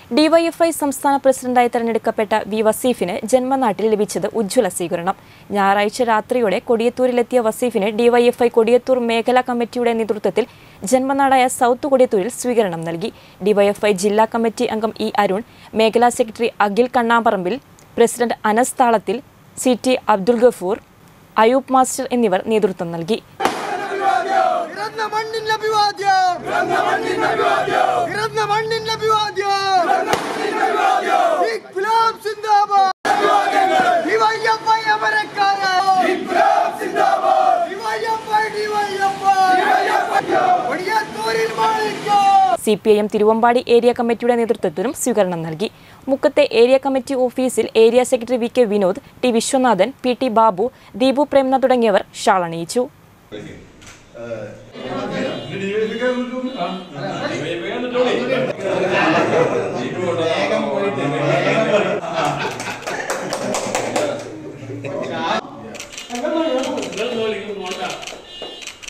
DYFI സംസ്ഥാന പ്രസിഡന്റായി തെരഞ്ഞെടുക്കപ്പെട്ട വി വസീഫിന് ജന്മനാട്ടിൽ ലഭിച്ചത് ഉജ്ജ്വല സ്വീകരണം ഞായറാഴ്ച രാത്രിയോടെ കൊടിയത്തൂരിലെത്തിയ വസീഫിന് ഡിവൈഎഫ്ഐ കൊടിയത്തൂർ മേഖലാ കമ്മിറ്റിയുടെ നേതൃത്വത്തിൽ ജന്മനാടായ സൗത്ത് കൊടിയത്തൂരിൽ സ്വീകരണം നൽകി ഡിവൈഎഫ്ഐ ജില്ലാ കമ്മിറ്റി അംഗം ഇ അരുൺ മേഖലാ secretary Akhil Kannamparambil president Anas Thalathil C T Abdul Gafoor Ayoob master എന്നിവർ നേതൃത്വം നൽകി പിറന്ന മണ്ണിന്റെ അഭിവാദ്യം പിറന്ന മണ്ണിന്റെ അഭിവാദ്യം ഇൻക്ലാബ് സിന്ദാബാദ് ഡിവൈഎഫ്ഐ അമരക്കാര ഡിവൈഎഫ്ഐ ഡിവൈഎഫ്ഐ കൊടിയത്തൂരിൽ മാണിക്യം C P I M Thiruvambady area കമ്മിറ്റിയുടെ നേതൃത്വത്തിലും സ്വീകരണം നൽകി മുക്കത്തെ ഏരിയ കമ്മിറ്റി ഓഫീസിൽ area secretary V K Vinod T Viswanathan P T Babu Deepu Premnath തുടങ്ങിയവർ ഷാൾ അണിയിച്ചു നിങ്ങൾ നോക്കിക്കോ, നോണ്ട.